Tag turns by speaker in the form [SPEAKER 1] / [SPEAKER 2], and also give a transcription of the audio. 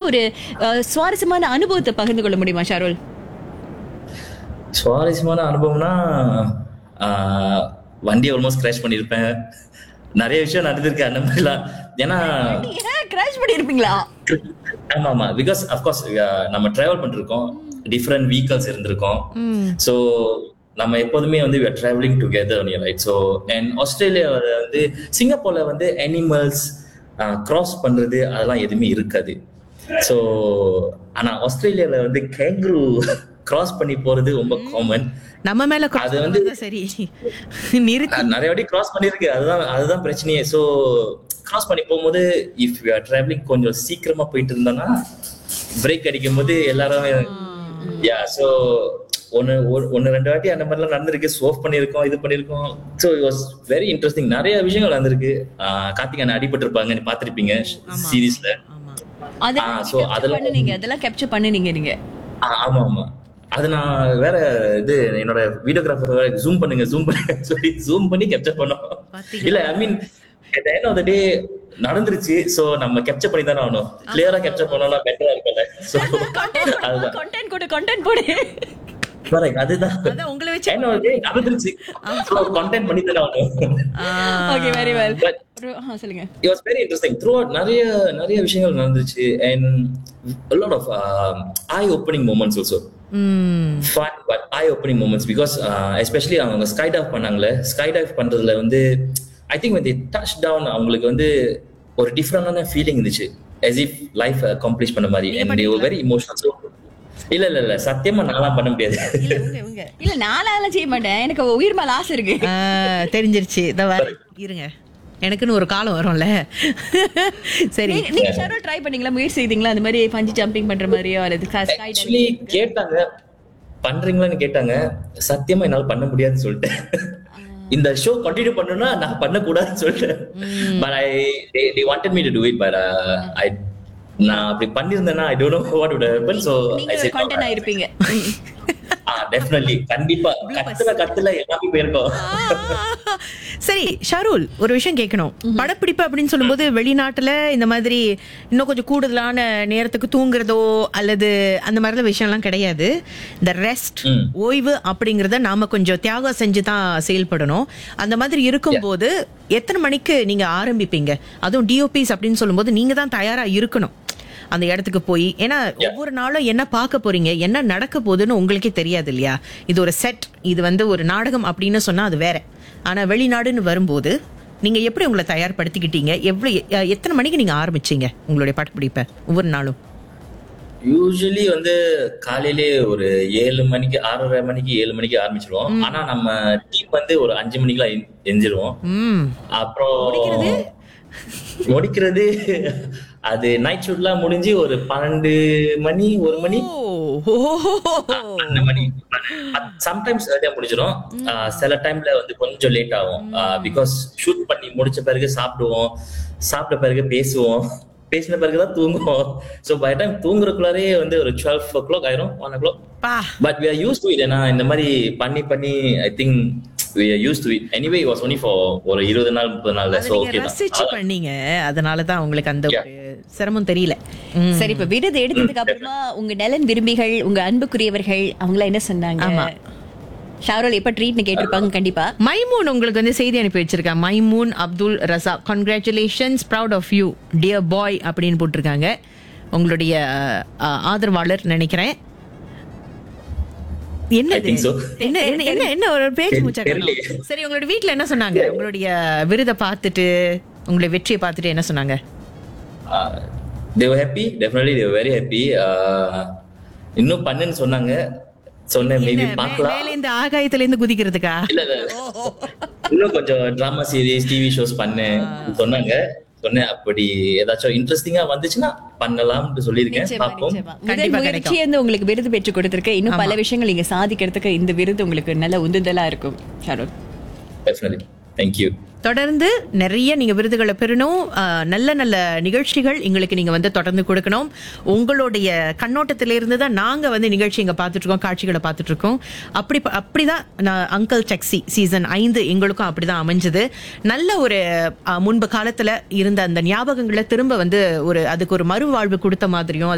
[SPEAKER 1] ஒரு அஹ், சுவாரஸ்யமான அனுபவத்தை பகிர்ந்து கொள்ள முடியுமா ஷாருல்
[SPEAKER 2] சுவாரஸ்யமான அனுபவம்னா ஆஹ், வண்டி ஆல்மோஸ்ட் கிராஷ் பண்ணியிருப்பேன் நிறைய விஷயம் நடந்திருக்கு அந்த மாதிரிலாம் ஏன்னா
[SPEAKER 1] கிராஷ் பண்ணிருப்பீங்களா
[SPEAKER 2] ஆமா ஆமா பிகாஸ் அஃப்கோர்ஸ் நம்ம டிராவல் பண்ணிருக்கோம் டிஃப்ரெண்ட் vehicles இருந்திருக்கோம் ஸோ நம்ம எப்போதுமே வந்து we are traveling together only right so and Australia வந்து சிங்கப்பூர்ல வந்து அனிமல்ஸ் கிராஸ் பண்றது அதெல்லாம் எதுவுமே இருக்காது ஸோ ஆனா ஆஸ்திரேலியால வந்து கேங்க்ரூ கிராஸ் பண்ணி போறது ரொம்ப காமன்
[SPEAKER 3] நம்ம மேல cross
[SPEAKER 2] அது வந்து-
[SPEAKER 3] பண்ணாதான் சரி நிறுத்தி
[SPEAKER 2] நிறைய வாட்டி கிராஸ் பண்ணிருக்கு அதுதான் அதுதான் பிரச்சனையே ஸோ கிராஸ் பண்ணி போகும்போது இஃப் யூ ஆர் டிராவலிங் கொஞ்சம் சீக்கிரமா போயிட்டு இருந்தோம்னா பிரேக் அடிக்கும் போது எல்லாரும் யா ஸோ ஒன்னு ஒன்னு ரெண்டு வாட்டி அந்த மாதிரிலாம் நடந்திருக்கு சோஃப் பண்ணியிருக்கோம் இது பண்ணியிருக்கோம் so it was very interesting நிறைய விஷயங்கள் நடந்திருக்கு ஆஹ் கார்த்திக் அண்ணா அடிபட்டிருப்பாங்க நீ பார்த்திருப்பீங்க சீரீஸ்ல
[SPEAKER 3] ஆமா
[SPEAKER 1] அதெல்லாம்
[SPEAKER 2] ஆ, so அதெல்லாம்
[SPEAKER 1] பண்ணுனீங்க அதெல்லாம் கேப்சர் பண்ணுனீங்க நீங்க
[SPEAKER 2] ஆமா ஆமா அது நான் வேற இது என்னோட வீடியோகிராஃபர் ஜூம் பண்ணுங்க ஜூம் பண்ணுங்க சொல்லி ஜூம் பண்ணி கேப்சர் பண்ணோம்
[SPEAKER 3] பாத்தீங்களா?
[SPEAKER 2] இல்ல I mean at the end of the day நடந்துருச்சு சோ நம்ம கேப்சர் பண்ணி தானே ஆகணும் கிளியரா கேப்சர் பண்ணோம்னா பெட்டரா இருக்கும்ல சோ அதுதான்
[SPEAKER 1] கண்டென்ட் கொடு கண்டென்ட் போடு
[SPEAKER 2] correct, அதுதான்
[SPEAKER 3] அதான் உங்களை வச்சு
[SPEAKER 2] end of the day நடந்துருச்சு சோ கண்டென்ட் பண்ணி தானே ஆகணும்
[SPEAKER 1] ஓகே வெரி வெல்
[SPEAKER 2] But-
[SPEAKER 1] சொல்லுங்க
[SPEAKER 2] it was very interesting throughout நிறைய நிறைய விஷயங்கள் நடந்துச்சு and a lot of um, eye opening moments also
[SPEAKER 3] ம்
[SPEAKER 2] fun but eye opening moments because uh, especially அவங்க ஸ்கை டைவ் பண்ணாங்களே ஸ்கை டைவ் பண்றதுல வந்து I think when they touch down அவங்களுக்கு வந்து ஒரு டிஃப்ரெண்டான ஃபீலிங் இருந்துச்சு as if லைஃப் அக்காம்ப்ளிஷ் பண்ண மாதிரி and they were very emotional so இல்ல இல்ல இல்ல சத்தியமா நான்லாம் பண்ண முடியாது
[SPEAKER 3] இல்ல உங்க உங்க
[SPEAKER 1] இல்ல நானாலாம் செய்ய மாட்டேன் எனக்கு உயிர் மேல ஆசை இருக்கு
[SPEAKER 3] ஆ, தெரிஞ்சிருச்சு இந்த வர இருங்க எனக்குன்னு ஒரு காலம் வரும்ல சரி
[SPEAKER 1] நீங்க- நீங்க ஷாரோ ட்ரை பண்ணீங்களா முயற்சி செய்தீங்களா அந்த மாதிரி பஞ்சி ஜம்பிங் பண்ற மாதிரியோ அல்லது ஸ்கை
[SPEAKER 2] ஆக்சுவலி கேட்டாங்க பண்றீங்களான்னு கேட்டாங்க சத்தியமா என்னால பண்ண முடியாதுன்னு சொல்லிட்டேன் இந்த ஷோ கண்டினியூ பண்ணணும்னா நான் பண்ண கூடாதுன்னு சொல்லிட்டேன் but I they wanted me to do it but uh, I நான் அப்படி பண்ணிருந்தேன்னா I don't know what would happen so
[SPEAKER 1] நீங்க
[SPEAKER 2] I
[SPEAKER 1] ஒரு
[SPEAKER 2] said
[SPEAKER 1] கண்டென்ட் ஆயிருப்பீங்க
[SPEAKER 2] ஆ டெஃபினெட்லி கண்டிப்பா கத்துல கத்துல எல்லாமே போயிருக்கோம்
[SPEAKER 3] ஆ, சரி ஷாருல் ஒரு விஷயம் கேட்கணும் படப்பிடிப்பு அப்படின்னு சொல்லும்போது வெளிநாட்டுல இந்த மாதிரி இன்னும் கொஞ்சம் கூடுதலான நேரத்துக்கு தூங்குறதோ அல்லது அந்த மாதிரிலாம் விஷயம்லாம் கிடையாது இந்த ரெஸ்ட்
[SPEAKER 2] ம்.
[SPEAKER 3] ஓய்வு அப்படிங்கறத நாம கொஞ்சம் தியாகம் செஞ்சு தான் செயல்படணும் அந்த மாதிரி இருக்கும்போது எத்தனை மணிக்கு நீங்க ஆரம்பிப்பீங்க அதுவும் டிஓபிஸ் அப்படின்னு சொல்லும்போது நீங்க தான் தயாரா இருக்கணும் அந்த இடத்துக்கு போய் ஏன்னா ஒவ்வொரு நாளும் என்ன பார்க்க போறீங்க என்ன நடக்க போகுதுன்னு உங்களுக்கே தெரியாது இல்லையா இது ஒரு செட் இது வந்து ஒரு நாடகம் அப்படின்னு சொன்னா அது வேற ஆனா வெளிநாடுன்னு வரும்போது நீங்க எப்படி உங்களை தயார்படுத்திக்கிட்டீங்க எவ்வளவு எ- எத்தனை மணிக்கு நீங்க ஆரம்பிச்சீங்க உங்களுடைய படப்பிடிப்பை ஒவ்வொரு நாளும்
[SPEAKER 2] யூஸ்வலி வந்து காலையிலே ஒரு ஏழு மணிக்கு ஆறரை மணிக்கு ஏழு மணிக்கு ஆரம்பிச்சிருவோம் ஆனா நம்ம டீம் வந்து ஒரு அஞ்சு மணிக்கெல்லாம் எஞ்- எஞ்சிருவோம்
[SPEAKER 3] ம்
[SPEAKER 2] அப்புறம் முடிக்கிறது அது நைட் ஷூட்லாம் முடிஞ்சு ஒரு பன்னெண்டு மணி ஒரு மணி
[SPEAKER 3] ஓ
[SPEAKER 2] பன்னெண்டு மணி சம்டைம்ஸ் ஏர்லியா முடிஞ்சிடும் ஆஹ் சில டைம்ல வந்து கொஞ்சம் லேட் ஆகும் பிகாஸ் ஷூட் பண்ணி முடிச்ச பிறகு சாப்பிடுவோம் சாப்பிட்ட பிறகு பேசுவோம் பேசின பிறகுதான் தூங்குவோம் ஸோ பை டைம் தூங்குறதுக்குள்ளாரே வந்து ஒரு டுவெல் ஓ கிளாக் ஆயிரும் ஒன் ஓ கிளாக்
[SPEAKER 3] பா
[SPEAKER 2] but we are used to it ஏன்னா இந்த மாதிரி பண்ணி பண்ணி I think we are used to it anyway was only for ஒரு இருபது நாள் முப்பது நாள்
[SPEAKER 3] அதை
[SPEAKER 2] ஸோ
[SPEAKER 3] நீங்க
[SPEAKER 2] ஓகே
[SPEAKER 3] ரசிச்சு
[SPEAKER 2] தான்
[SPEAKER 3] பண்ணீங்க அதனாலதான் உங்களுக்கு அந்த ஒரு சிரமம் தெரியல ம்.
[SPEAKER 1] சரி இப்ப விருது எடுத்ததுக்கு அப்புறமா உங்க நலன் விரும்பிகள் உங்க அன்புக்குரியவர்கள் அவங்கள என்ன சொன்னாங்க
[SPEAKER 3] ஆமா.
[SPEAKER 1] ஷாரோல் எப்ப ட்ரீட்னு கேட்டிருப்பாங்க கண்டிப்பா
[SPEAKER 3] மைமூன் உங்களுக்கு வந்து செய்தி அனுப்பி வச்சிருக்கேன் Maimoon Abdul Raza congratulations proud of you dear boy அப்படின்னு போட்டிருக்காங்க உங்களுடைய அஹ், ஆதரவாளர் நினைக்கிறேன் என்னது
[SPEAKER 2] I think so.
[SPEAKER 3] என்ன என்ன என்ன என்ன ஒரு பேச்சு
[SPEAKER 2] தெரி-
[SPEAKER 3] மூச்சா
[SPEAKER 2] தெரியலையே.
[SPEAKER 3] சரி உங்களோட வீட்ல என்ன சொன்னாங்க உங்களுடைய விருதை பார்த்துட்டு உங்களுடைய வெற்றியை பார்த்துட்டு என்ன சொன்னாங்க
[SPEAKER 2] they were happy definitely they very happy இன்னும் பண்ணுன்னு சொன்னாங்க சொன்னேன் மேபி
[SPEAKER 3] என்ன, மே-
[SPEAKER 2] பார்க்கலாம்
[SPEAKER 3] மேல இந்த ஆகாயத்துல இருந்து குதிக்கிறதுக்கா
[SPEAKER 2] இல்ல இல்ல இன்னும் கொஞ்சம் டிராமா சீரிஸ் டிவி ஷோஸ் பண்ணேன் சொன்னாங்க சொன்னேன் அப்படி ஏதாச்சும் இன்ட்ரெஸ்டிங்கா வந்துச்சுன்னா பண்ணலாம்னு சொல்லியிருக்கேன்
[SPEAKER 1] நிச்சயமா,
[SPEAKER 2] பார்ப்போம்
[SPEAKER 1] நிச்சயமா. முதல்
[SPEAKER 3] கண்டிப்பா
[SPEAKER 1] முயற்சி வந்து உங்களுக்கு விருது பெற்று கொடுத்திருக்கு இன்னும் பல விஷயங்கள் நீங்க சாதிக்கிறதுக்கு இந்த விருது உங்களுக்கு நல்ல உந்துதலா இருக்கும் ஷாரோல்
[SPEAKER 2] டெஃபினெட்லி தேங்க்யூ
[SPEAKER 3] தொடர்ந்து நிறைய நீங்க விருதுகளை பெறணும் ஆஹ், நல்ல நல்ல நிகழ்ச்சிகள் எங்களுக்கு நீங்க வந்து தொடர்ந்து கொடுக்கணும் உங்களுடைய கண்ணோட்டத்திலிருந்து தான் நாங்க வந்து நிகழ்ச்சி இங்க பார்த்துட்டு இருக்கோம் காட்சிகளை பார்த்துட்டு இருக்கோம் அப்படி ப- அப்படிதான் நான் அங்கிள் டெக்ஸி சீசன் ஐந்து எங்களுக்கும் அப்படிதான் அமைஞ்சது நல்ல ஒரு ஆஹ், முன்பு காலத்துல இருந்த அந்த ஞாபகங்களை திரும்ப வந்து ஒரு அதுக்கு ஒரு மறுவாழ்வு கொடுத்த மாதிரியும்